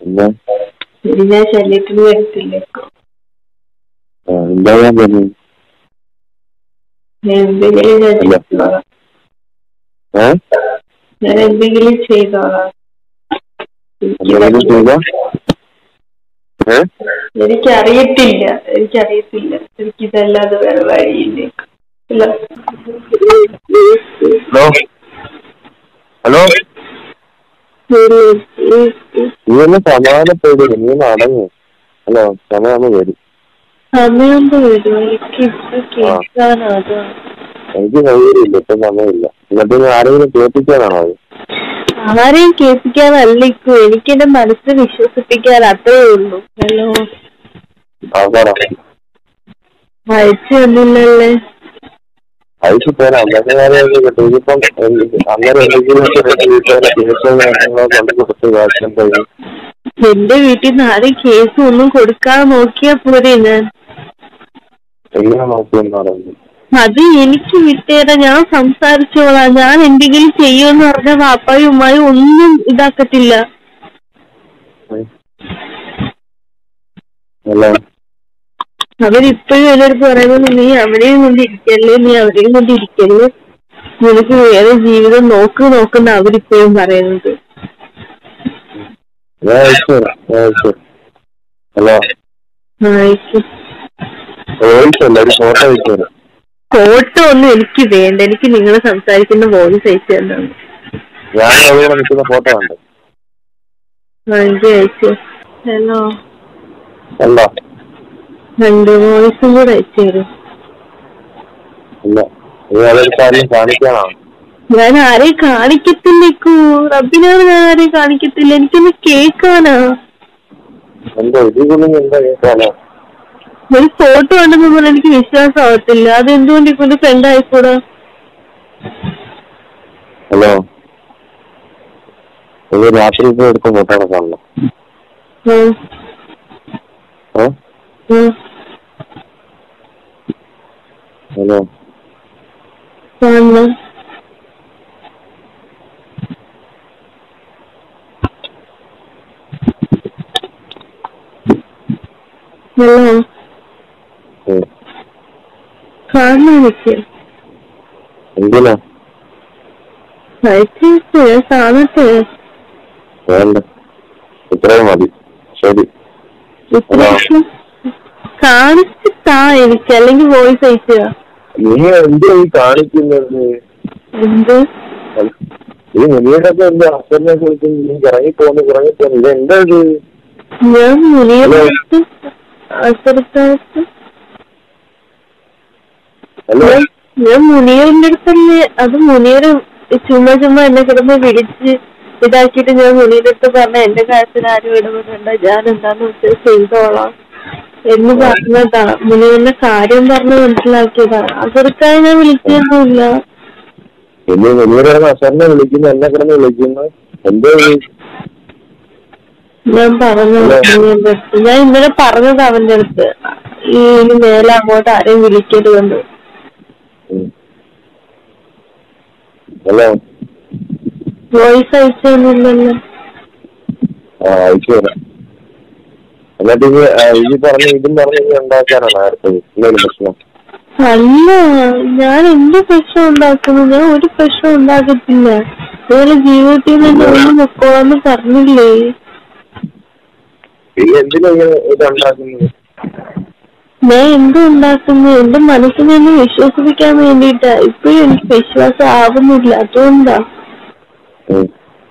എന്താ ഇനി ഞാൻ ശല്യത്തിന് വരത്തില്ലേ ആ, എന്താ ഞാൻ പറഞ്ഞത് ഞാൻ എന്തെങ്കിലും ഞാൻ ഇല്ല. ചെയ്തോളാം ഏ ഞാൻ എന്തെങ്കിലും ചെയ്തോളാം എന്തെങ്കിലും ചെയ്തോ ഏ എനിക്കറിയത്തില്ല എനിക്കറിയത്തില്ല എനിക്കിതല്ലാതെ വേറെ വഴിയില്ല ഇല്ല ഹലോ ഹലോ നീ ഒന്ന് സമാധാനപ്പെടുക നീ ഒന്ന് അടങ്ങ് ഹലോ സമയാകുമ്പോ വരും സമയത്ത് വരും എനിക്ക് ഇപ്പൊ കേൾക്കാനാണ് എനിക്ക് സൗകര്യമില്ല ഇപ്പൊ സമയമില്ല എന്നിട്ട് നീ ആരെങ്കിലും കേൾപ്പിക്കാനാണോ അത് ആരെയും കേൾപ്പിക്കാനല്ലിക്കു എനിക്ക് എന്റെ മനസ്സിൽ വിശ്വസിപ്പിക്കാൻ അത്രേ ഉള്ളൂ ഹലോ ആ പറ അയച്ചു തന്നില്ലല്ലേ അയച്ചു തരാം അങ്ങനെ കിട്ടും ഇതിപ്പം എന്ത്- അങ്ങനെ എന്തെങ്കിലും വീട്ടുകാരെ കേസോ കാര്യങ്ങളോ കൊണ്ട് കൊടുത്ത് കാശം പോയി എന്റെ വീട്ടിൽ നിന്ന് ആരും കേസ് ഒന്നും കൊടുക്കാതെ നോക്കിയാ പോരെ ഞാൻ എങ്ങനെ നോക്കുമെന്ന് പറയുന്നത് അത് എനിക്ക് വിട്ടേരാ ഞാൻ സംസാരിച്ചോളാം ഞാൻ എന്തെങ്കിലും ചെയ്യുമെന്ന് പറഞ്ഞ പാപ്പായും ഉമ്മായും ഒന്നും ഇതാക്കത്തില്ല ഹലോ അവരിപ്പോഴും എന്നോട് പറയുന്നത് നീ അവരെയും കൊണ്ട് ഇരിക്കല്ലേ നീ അവരെയും കൊണ്ട് ഇരിക്കല്ലേ നിനക്ക് വേറെ ജീവിതം നോക്ക് നോക്കുന്ന അവരിപ്പോഴും പറയുന്നത് ഞാൻ അയച്ചു തരാം ഞാൻ അയച്ചു തരാം ഹലോ ആയിരിക്കും വോയിസ് അല്ല ഒരു ഫോട്ടോ അയച്ചു തരാം ഫോട്ടോ ഒന്നും എനിക്ക് വേണ്ട എനിക്ക് നിങ്ങൾ സംസാരിക്കുന്ന വോയിസ് അയച്ചു തന്നാണ് ഞാൻ അവിടെ നിൽക്കുന്ന ഫോട്ടോ ഉണ്ട് ആ, എനിക്ക് അയച്ചു ഹലോ അല്ല രണ്ട് വോയിസും കൂടെ അയച്ചു തരും ഇല്ല നീ അതൊരു കാര്യം കാണിക്കാനാണ് ഞാൻ ആരെയും കാണിക്കത്തില്ലേക്കൂ റബ്ബിനോട് ഞാൻ ആരെയും കാണിക്കത്തില്ല എനിക്കൊന്ന് കേൾക്കാനാ എന്താ ഇതിൽ എന്താ കേൾക്കാനോ ഒരു ഫോട്ടോ ഉണ്ടെന്ന് പറഞ്ഞാൽ എനിക്ക് വിശ്വാസമാവത്തില്ല അത് എന്തുകൊണ്ട് ഇപ്പൊ എന്റെ ഫ്രണ്ട് ആയിക്കൂടാ ഹലോ ഇത് രാത്രി ഇപ്പോൾ എടുത്ത ഫോട്ടോ കാണണം ആ, ഏ ആ. ഹലോ കാണണം ഹലോ ഉം. കാണണം എനിക്ക് എന്തിനാ അയച്ചു ഞാൻ കാണട്ടെ വേണ്ട ഇത്രയും മതി ശരി ഇത്ര കാണിച്ച് താ എനിക്ക് അല്ലെങ്കിൽ വോയിസ് അയച്ചുക നീ എന്തിനാ ഈ കാണിക്കുന്നത് എന്ത് ഈ മുനിയുടെയൊക്കെ എന്താ അച്ഛനെ കുറിച്ച് നീ ഇറങ്ങി പോന്ന് ഇറങ്ങി പോന്ന് ഇത് എന്താ ഇത് ഞാൻ മുനിയടുത്ത് അസരക്കാലത്ത് ഹലോ ഞാൻ മുനീറിന്റെ അടുത്തല്ലേ അത് മുനീർ ചുമ്മാ ചുമ്മാ എന്നെ കിടന്ന് വിളിച്ച് ഇതാക്കിയിട്ട് ഞാൻ മുനീറിന്റെ അടുത്ത് പറഞ്ഞ എന്റെ കാര്യത്തിൽ ആരും ഇടപെടണ്ട ഞാൻ എന്താന്ന് വെച്ചാൽ ചെയ്തോളാം എന്ന് പറഞ്ഞതാ മുനീറിന്റെ കാര്യം പറഞ്ഞ് മനസ്സിലാക്കിയതാ അസരക്കാരെ ഞാൻ വിളിച്ചൊന്നുമില്ല ഇനി മുനിയുടെ അച്ഛനെ വിളിക്കുന്നു എന്നെ കിടന്ന് വിളിക്കുന്നു എന്തോ ഇത്? ഞാൻ പറഞ്ഞു മുനീറിന്റെ അടുത്ത് ഞാൻ ഇന്നലെ പറഞ്ഞത് അവന്റെ അടുത്ത് ഈ ഇനി മേലെ അങ്ങോട്ട് ആരെയും വിളിക്കരുതെന്ന് ഉം. ഹലോ വോയിസ് അയച്ചൊന്നുമില്ലല്ലോ ആ അയച്ചു തരാം എന്നിട്ട് ഇത് ആ, ഈ പറഞ്ഞ ഇതും പറഞ്ഞ ഇനി ഉണ്ടാക്കാനാണ് അടുത്തത് എന്തെങ്കിലും പ്രശ്നം അല്ല ഞാൻ എന്ത് പ്രശ്നം ഉണ്ടാക്കുന്നു ഞാൻ ഒരു പ്രശ്നം ഉണ്ടാക്കത്തില്ല ഇതുപോലെ ജീവിതത്തിൽ നിന്ന് ഒന്ന് പൊക്കോളാന്ന് പറഞ്ഞില്ലേ പിന്നെ എന്തിനാ ഇങ്ങനെ ഇത് ഉണ്ടാക്കുന്നത് ഞാൻ എന്ത് ഉണ്ടാക്കുന്നു എന്റെ മനസ്സിനെ ഒന്ന് വിശ്വസിപ്പിക്കാൻ വേണ്ടിട്ടാ ഇപ്പോഴും എനിക്ക് വിശ്വാസം ആവുന്നില്ല അതുകൊണ്ടാ ഉം.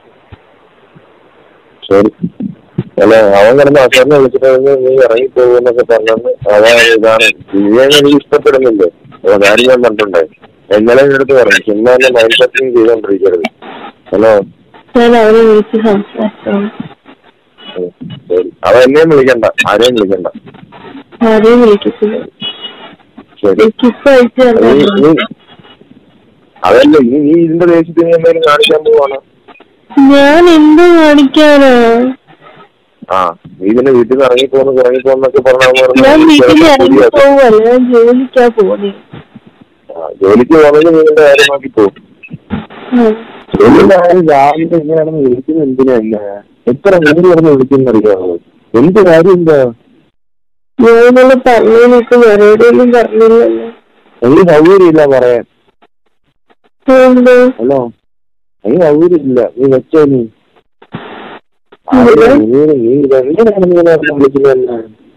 ശരി അല്ല അവൻ കിടന്ന് അച്ഛനെ വിളിച്ചിട്ട് പറഞ്ഞ് നീ ഇറങ്ങി പോകുന്നൊക്കെ പറഞ്ഞെന്ന് അവൻ ഇതാണ് നീയെ എനിക്ക് ഇഷ്ടപ്പെടുന്നില്ലേ അപ്പൊ കാര്യം ഞാൻ പറഞ്ഞിട്ടുണ്ടേ ഇന്നലെ എൻ്റെ അടുത്ത് പറഞ്ഞു ചുമ്മാ എന്നെ മൈൻഡ് സെറ്റിംഗ് ചെയ്തോണ്ടിരിക്കരുത് ഹലോ ഞാൻ അവരെ വിളിച്ച് സംസാരിച്ചോളാം ഉം. ശരി അവൻ എന്നെയും വിളിക്കണ്ട ആരെയും വിളിക്കണ്ട ആരെയും വിളിക്കത്തില്ല ശരി എനിക്കിപ്പോ അയച്ചു നീ തരണം നീ അതല്ല നീ നീ ഇതിന്റെ ദേശത്തിന് നീ എന്തെങ്കിലും കാണിക്കാൻ പോവാണ് ഞാൻ എന്ത് കാണിക്കാനാ ആ നീ ഇതിന്റെ വീട്ടിൽ നിന്ന് ഇറങ്ങി പോകുന്നു ഇറങ്ങി പോകുന്നൊക്കെ പറഞ്ഞാൽ ഞാൻ വീട്ടിൽ ഇറങ്ങി പോവല്ല ഞാൻ ജോലിക്കാ പോകുന്നേ ജോലിക്ക് പോകണമെങ്കിൽ നീ നിന്റെ കാര്യം നോക്കി പോകും ഉം. ജോലിയുടെ കാര്യം രാവിലെ എങ്ങനെയാണെന്ന് വിളിക്കുന്നത് എന്തിനാ എന്നെ എത്ര നേരം കിടന്ന് വിളിക്കുന്നറിയാമോ എന്ത് കാര്യം എന്താ ഞാൻ ഇന്നലെ പറഞ്ഞു നിനക്ക് മറുപടിയൊന്നും പറഞ്ഞില്ലല്ലോ എനിക്ക് സൗകര്യമില്ല പറയാൻ എന്താ ഹലോ എനിക്ക് സൗകര്യമില്ല നീ വെച്ചോ നീ ആരെയാ? നീ നീ എന്തിനാണ് നീ ഇങ്ങനെ വിളിക്കുന്നത് എന്നെ?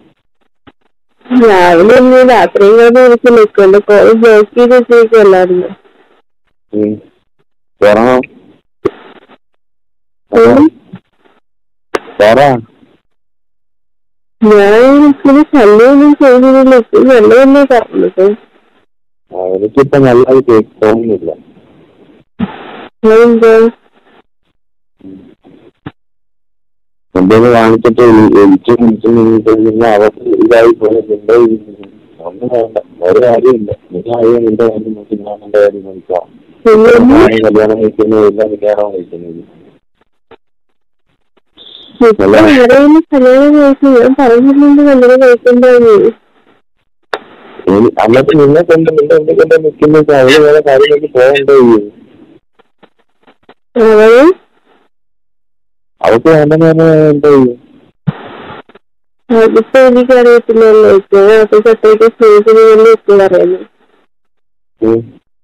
രാവിലെ ഒന്നും രാത്രിയും കിടന്ന് വിളിച്ചില്ല ഇപ്പൊ എന്റെ കോൾ ബ്ലോക്ക് ചെയ്ത് വെച്ചേക്കല്ലായിരുന്നു ഉം. തുറന്നോ ഉം. പറ ഞാൻ ഇങ്ങനെ ശല്യമൊന്നും ചെയ്തില്ല ഇപ്പൊ നല്ലതല്ലേ പറഞ്ഞത് ആ, എനിക്കിപ്പോ നല്ലത് കേക്ക് തോന്നുന്നില്ല എന്താ എന്തെങ്കിലും കാണിച്ചിട്ട് എനിക്ക് വിളിച്ചു പിന്നെ അവർക്ക് ഇതായി പോലെ നിന്റെ ഒന്നും വേണ്ട ഒരു കാര്യമില്ല നീ ആരെയും നിന്റെ കാര്യം നോക്കി ഞാൻ എന്റെ കാര്യം നോക്കാം പിന്നെ ഞാൻ കല്യാണം കഴിക്കുന്നില്ല കല്യാണം കഴിക്കുന്നില്ല ഇപ്പൊ ആരെയും കല്യാണം കഴിച്ചു ഞാൻ പറഞ്ഞിട്ടുണ്ട് കല്യാണം കഴിക്കണ്ടാന്ന് ഇനി അന്നത്തെ നിന്നെ കൊണ്ട് നിന്റെ എന്നെ കൊണ്ട് നിൽക്കുന്ന അവള് വേറെ കാര്യം നോക്കി പോകണ്ടേ അവള് അവൾക്ക് വേണ്ടെന്ന് പറഞ്ഞാൽ എന്താ ചെയ്യും അതിപ്പോ എനിക്കറിയത്തില്ലല്ലോ ഇപ്പൊ അത് സത്യമായിട്ട് സ്നേഹിക്കുന്നതല്ലേ ഇപ്പൊ പറയുന്നത് ഉം.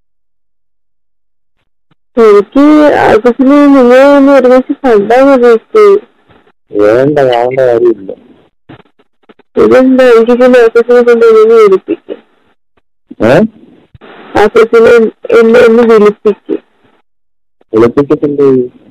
എനിക്ക് ആവശ്യത്തിന് നിങ്ങളെ ഒന്ന് ഒരുമിച്ച് കണ്ടാ മതി ഇപ്പൊ വേണ്ട കാണേണ്ട കാര്യമില്ല ഇതെന്താ എനിക്ക് പിന്നെ ആവശ്യത്തിനെ കൊണ്ട് എന്നെ വിളിപ്പിക്കും ഏ ആവശ്യത്തിന് എന്നെ ഒന്ന് വിളിപ്പിക്കും വിളിപ്പിച്ചിട്ടുണ്ട്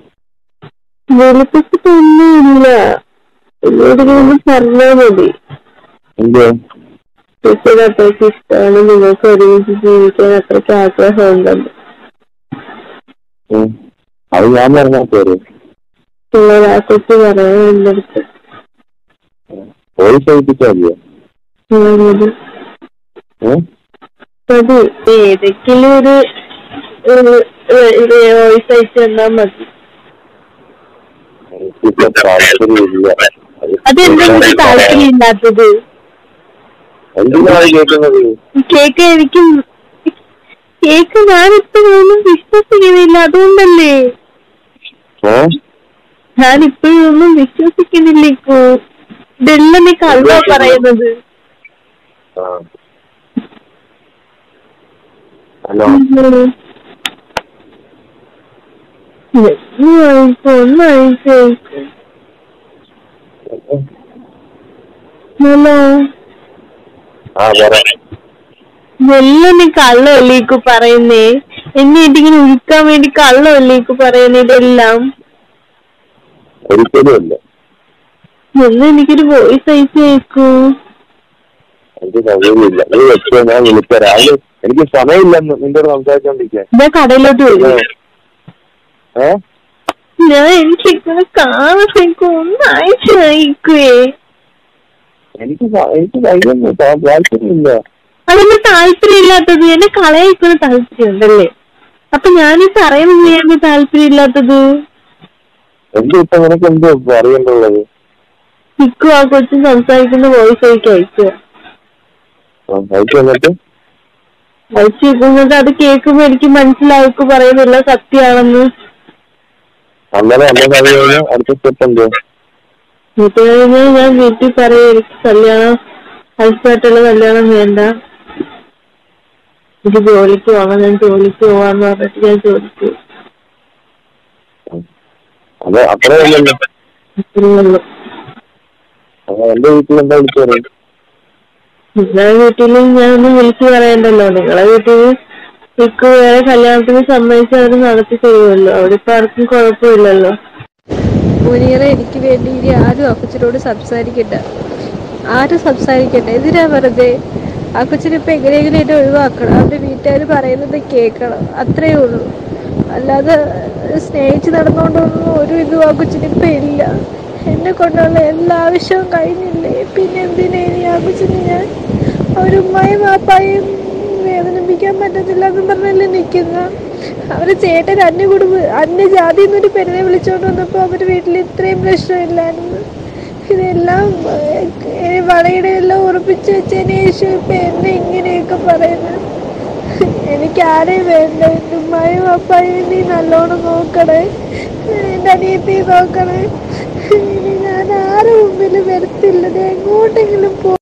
വിളിപ്പിച്ചിട്ടൊന്നുമില്ല എന്നോട് ഒന്ന് പറഞ്ഞാ മതി എന്ത് ടീച്ചർ അത്രയ്ക്ക് ഇഷ്ടമാണ് നിങ്ങൾക്ക് ഒരുമിച്ച് ജീവിക്കാൻ അത്രയ്ക്ക് ആഗ്രഹം ഉണ്ടെന്ന് ഉം. അത് ഞാൻ പറഞ്ഞാൽ പോരെ പിള്ളേർ ആ കൊച്ചു പറയാൻ എന്റെ അടുത്ത് വോയിസ് ഏൽപ്പിച്ചാൽ മതിയോ ഞാൻ മതി ഏ മതി ഏതെങ്കിലും ഒരു വോയിസ് അയച്ചു തന്നാ മതി എനിക്കിപ്പോ താല്പര്യമില്ല അതെന്താ എനിക്ക് താല്പര്യമില്ലാത്തത് എന്തിനാണ് കേൾക്കുന്നത് കേക്ക് എനിക്ക് കേക്ക് ഞാനിപ്പോഴൊന്നും വിശ്വസിക്കുന്നില്ല അതുകൊണ്ടല്ലേ ഏ ഞാനിപ്പോഴൊന്നും വിശ്വസിക്കുന്നില്ല ഇപ്പോ ഇതെല്ലാം നീ കള്ളോ പറയുന്നത് ആ ഹലോ ഉം. ഒന്ന് വാങ്ങിക്കോ ഒന്ന് വാങ്ങിക്കോ ഹലോ ആ പറ ഇതെല്ലാം നീ കള്ളമല്ലേക്ക് പറയുന്നേ എന്നെ ഇതിങ്ങനെ ഉരുക്കാൻ വേണ്ടി കള്ളമല്ലേക്ക് പറയുന്നേ ഇതെല്ലാം ഒരിക്കലും അല്ല ഒന്ന് എനിക്കൊരു വോയിസ് അയച്ചു കേക്കൂ എനിക്ക് സൗകര്യമില്ല നീ വെച്ചോ ഞാൻ വിളിക്കാം രാവിലെ എനിക്ക് സമയമില്ല നിന്റെ സംസാരിച്ചോണ്ടിരിക്കാൻ ഞാൻ കടയിലോട്ട് വരും ഏ ഞാൻ എനിക്ക് ഇങ്ങനെ കാണാൻ ഒന്ന് അയച്ചു അയക്കുവേ എനിക്ക് സ- എനിക്ക് കഴിയുന്നു താല്പര്യമില്ല അതൊന്നും താല്പര്യമില്ലാത്തത് എന്നെ കളയിക്കുന്ന താല്പര്യം ഉണ്ടല്ലേ അപ്പൊ ഞാനീ പറയുന്നത് എനിക്ക് താല്പര്യമില്ലാത്തത് എന്ത് ഇപ്പൊ നിനക്ക് എന്ത് അറിയേണ്ടുള്ളത് നിക്കും ആ കൊച്ചും സംസാരിക്കുന്ന വോയിസ് എനിക്ക് അയക്കുക അയച്ചു വന്നിട്ട് അയച്ചു വെക്കുന്നത് അത് കേൾക്കുമ്പോ എനിക്ക് മനസ്സിലാവുക പറയുന്നില്ല സത്യമാണെന്ന് അന്നേരം അമ്മ അറിയാതെ അടുത്ത സ്റ്റെപ്പ് എന്തോ എന്നിട്ട് കഴിഞ്ഞാൽ ഞാൻ വീട്ടിൽ പറയും എനിക്ക് കല്യാണം ഹസ്ബായിട്ടുള്ള കല്യാണം വേണ്ട എനിക്ക് ജോലിക്ക് പോകാം ഞാൻ ജോലിക്ക് പോവാന്ന് പറഞ്ഞിട്ട് ഞാൻ ജോലിക്ക് പോകും. അത് അത്രേ ഉള്ളല്ലോ അത്രേ ഉള്ളൂ അപ്പൊ എന്റെ വീട്ടിൽ എന്താ വിളിച്ചു പറയും നിങ്ങളെ വീട്ടില് ഞാനൊന്നും വിളിച്ചു പറയണ്ടല്ലോ നിങ്ങളെ വീട്ടില് ഇക്ക് വേറെ കല്യാണത്തിന് സമ്മതിച്ച് അവര് നടത്തി തരുമല്ലോ അവിടെ ഇപ്പൊ ആർക്കും കുഴപ്പമില്ലല്ലോ മുനീറെ എനിക്ക് വേണ്ടി ഇനി ആരും ആ കൊച്ചിനോട് സംസാരിക്കണ്ട ആരും സംസാരിക്കണ്ട എന്തിനാ വെറുതെ ആ കൊച്ചിനിപ്പോൾ എങ്ങനെയെങ്കിലും എന്നെ ഒഴിവാക്കണം അവൻ്റെ വീട്ടുകാർ പറയുന്നത് കേൾക്കണം അത്രയേ ഉള്ളൂ അല്ലാതെ സ്നേഹിച്ച് നടന്നുകൊണ്ടൊന്നും ഒരു ഇതും ആ കൊച്ചിനിപ്പോൾ ഇല്ല എന്നെ കൊണ്ടുള്ള എല്ലാ ആവശ്യവും കഴിഞ്ഞില്ലേ പിന്നെ എന്തിനാ ഇനി ആ കൊച്ചിന് ഞാൻ അവരുമ്മായും വാപ്പായും വേദനിപ്പിക്കാൻ പറ്റത്തില്ല എന്ന് പറഞ്ഞല്ലേ നിൽക്കുന്ന അവര് ചേട്ടൻ അന്യ കുടുംബ അന്യ ജാതി എന്നൊരു പെരുന്നെ വിളിച്ചോണ്ട് വന്നപ്പോ അവര് വീട്ടിൽ ഇത്രയും പ്രശ്നമില്ലായിരുന്നു ഇതെല്ലാം ഏഹ്, വളയുടെ എല്ലാം ഉറപ്പിച്ച് വെച്ചതിന് ശേഷം ഇപ്പൊ എന്നെ ഇങ്ങനെയൊക്കെ പറയുന്നത് എനിക്ക് ആരെയും വേണ്ട എൻ്റെ ഉമ്മായും അപ്പായും നീ നല്ലോണം നോക്കണേ എൻ്റെ അനിയത്തി നോക്കണേ ഇനി ഞാൻ ആരുടെ മുമ്പിൽ വരത്തില്ല ഞാൻ എങ്ങോട്ടെങ്കിലും പോ